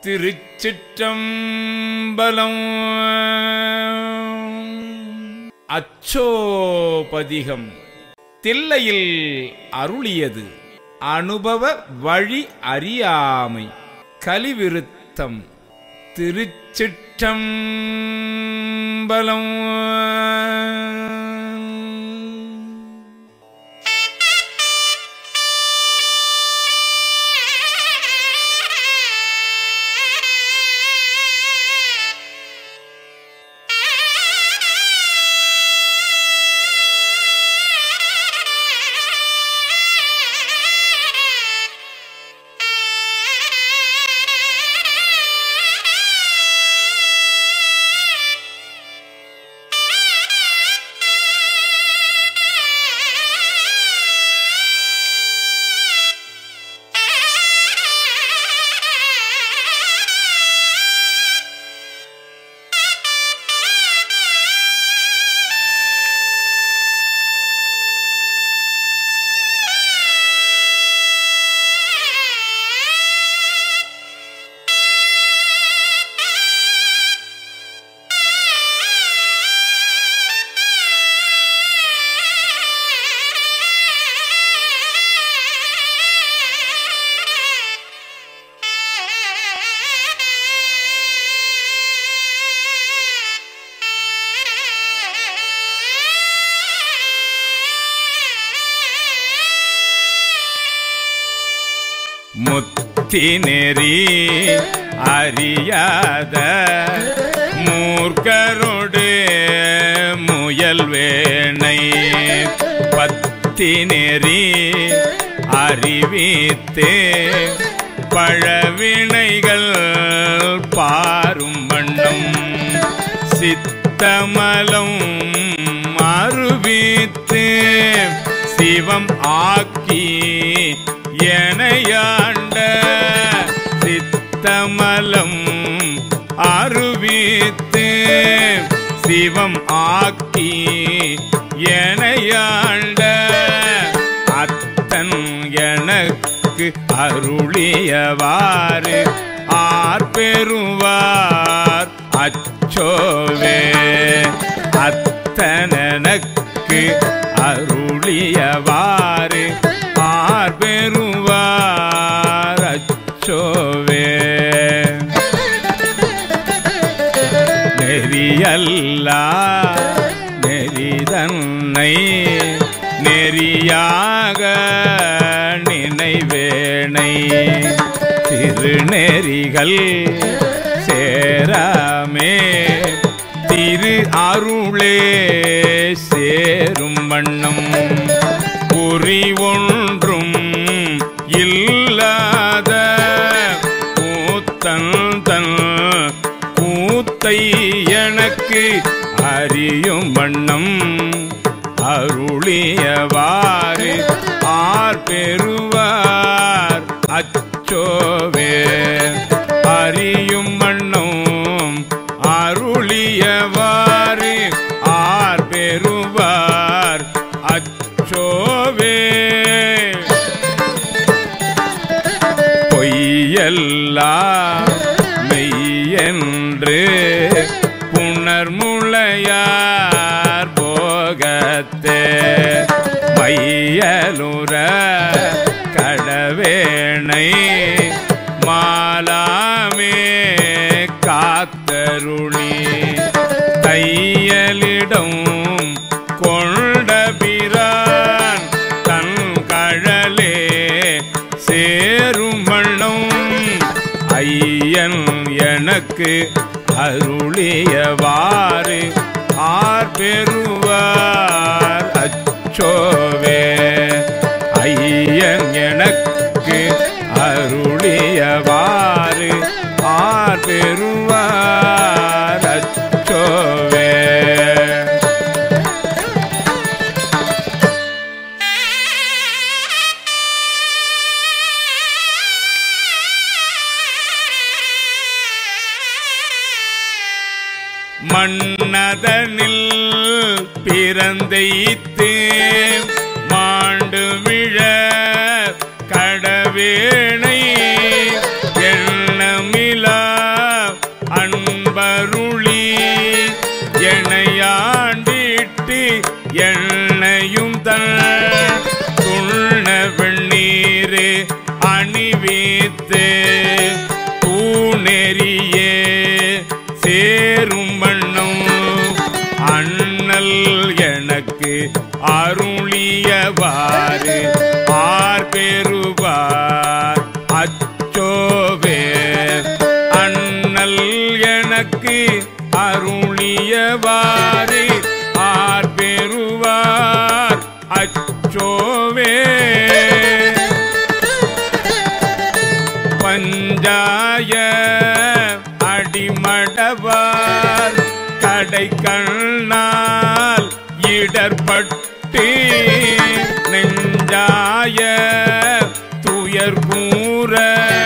திருச்சிற்றம்பலம் அச்சோபதிகம் தில்லையில் அருளியது அனுபவ வழி அறியாமை கலிவிருத்தம் திருச்சிற்றம்பலம் முத்தி நெறி அறியாத மூர்க்கரோடு முயல் வேணை பத்தி நெறி அறிவித்து பழவினைகள் பாரும் வண்ணம் சித்தமலம் அருவித்து சிவம் ஆக்கி எனையாண்ட சித்தமலம் அருவித்து சிவம் ஆக்கி எனையாண்ட அத்தன் எனக்கு அருளியவாறு ஆர் பெறுவார் அச்சோவே அத்தனக்கு அருளியவாறு ஆர் பெறுவார் அச்சோவே நெறியல்லா நெறிதன்னை நெறியாக நினைவேனை திருநெறிகள் சேராமே திரு அருளே சேரும் வண்ணம் குறி ஒன்றும் இல்லாத கூத்தன் தன் கூத்தை எனக்கு அறியும் வண்ணம் அருளியவாறு ஆர் பெறுவார் அச்சோவே அறியும் வண்ணம் அருளியவாறு ஆர் பெறுவார் அச்சோவே பொய்யெல்லாம் மெய்யென்று புணர்முளையார் போகத்தே மையலுற கடவேணை மாலாமே காத்தருளி தையலிடம் கொண்ட பிரான் தன் கழலே சேரும் வண்ணம் ஐயன் எனக்கு அருளியவாறு ஆர் பெறுவார் அச்சோவே ஐயன் எனக்கு அருளியவாறு ஆர் பெறுவார் அச்சோவே மன்னதனில் பிறந்தைத்து மாண்டு விழ கடவேணை எண்ணமிலா அறிவித்து தூணெறியே சேரும் வண்ணம் அண்ணல் எனக்கு அருளியவாறு ஆர் பெறுவார் அச்சோவே அண்ணல் எனக்கு அருளியவாறு ஆர் பெறுவார் அச்சோவே பஞ்சாய அடிமடவார் கடை கண்ணால் இடர்பட்டு நெஞ்சாய துயர் கூற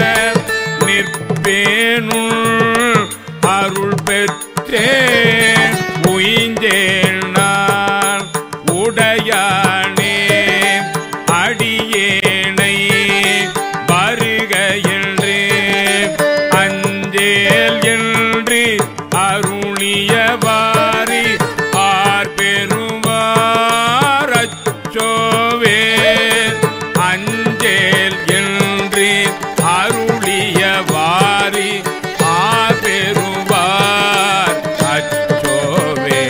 நிற்பேனுள் அருள் பெற்றே உயிஞ்சேன் நான் உடையானே அடியேனை வருக என்று அஞ்சேல் என்று அருளியவாரி ஆர் பெறுவார் அச்சோவே அஞ்சேல் என்று அருளியவாரி ஆர் பெறுவார் அச்சோவே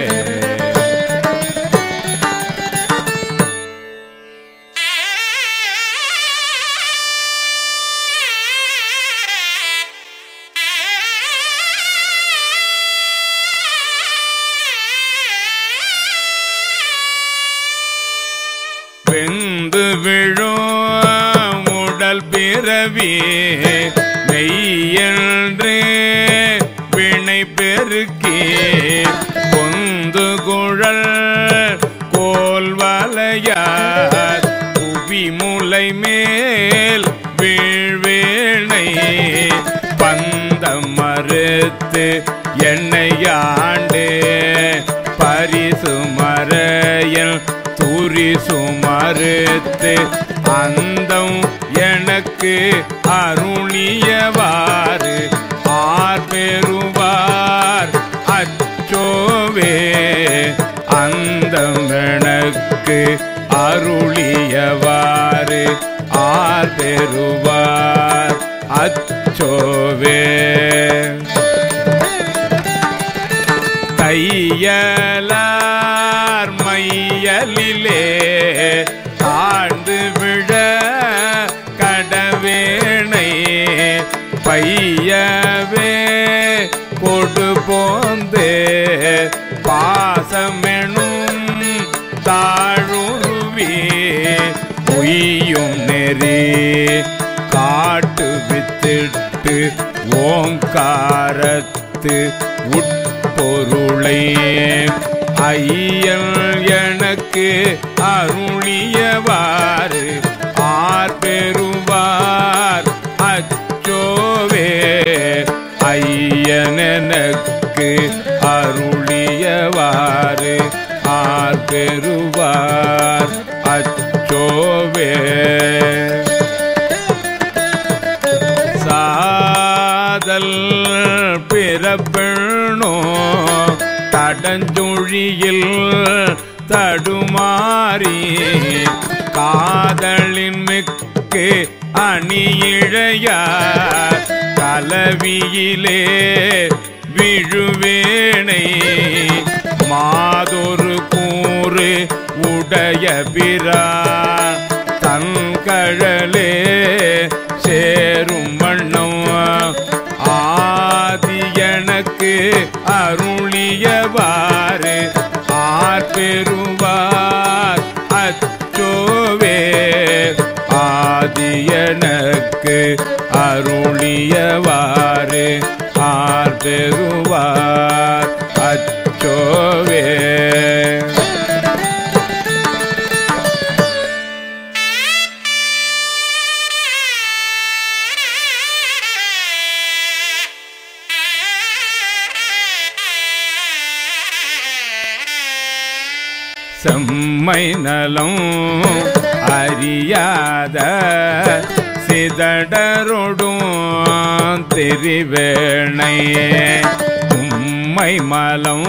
வெந்து விழும் உடல் பிறவி மெய்யன்று வினை பெருக்கி பொந்து குழல் கோல் வலையார் புவி முலை மேல் வீழ்வேணை பந்தம் மறுத்து என்னையாண்டே பரிசு மறையல் துரிசு மறுத்து அந்தம் எனக்கு அருளியவாறு ஆர் பெறுவார் அச்சோவே அந்தம் எனக்கு அருளியவாறு ஆர் பெறுவார் அச்சோவே தையலார் மையலிலே தாழ்ந்து விழ கடவேணை பையவே கொடு போந்தே பாசமெனும் தாழுருவி பொய்யும் நெறி காட்டு வித்திட்டு ஓங்காரத்து உட்பொருளை ஐயன் எனக்கு அருளியவாறு ஆர் பெறுவார் அச்சோவே ஐயன் எனக்கு அருளியவாறு ஆர் பெறுவார் அச்சோவே சாதல் பிறப்பெண்ணோ தடஞ்சுழியில் தடுமாறி காதலின் மிக்கு அணியிழையார் கலவியிலே விழுவேணை மாதொரு கூறு உடைய பிரான் தன் கழலே சேரும் வண்ணம் ஆதி எனக்கு அருளியவாறு ஆர் பெறுவார் அச்சோவே ஆதி எனக்கு அருளியவாறு ஆர் பெறுவார் அச்சோவே செம்மை நலம் அறியாத சிதடரொடும் திரிவேணை உம்மை மலம்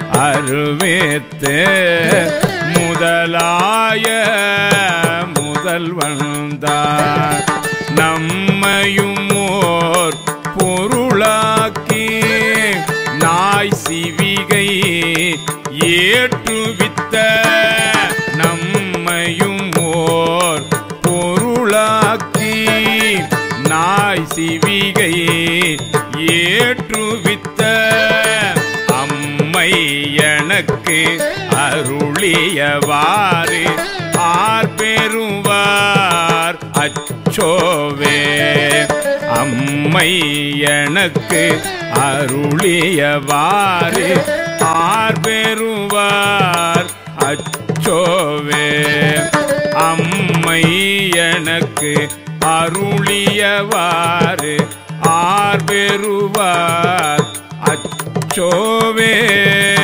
அருவித்து முதலாய முத முதல் வந்தார் நம்மையும் ஓர் பொருளாக்கி நாய் சிவிகை ஏற்றுவித்த நம்மையும் ஓர் பொருளாக்கி நாய் சிவிகை ஏற்றுவித்த அம்மை எனக்கு அருளியவாறு ஆர் பெறுவார் அச்சோவே அம்மை எனக்கு அருளியவாறு ஆர் பெறுவார் அச்சோவே அம்மை எனக்கு அருளியவாறு ஆர் பெறுவார் அச்சோவே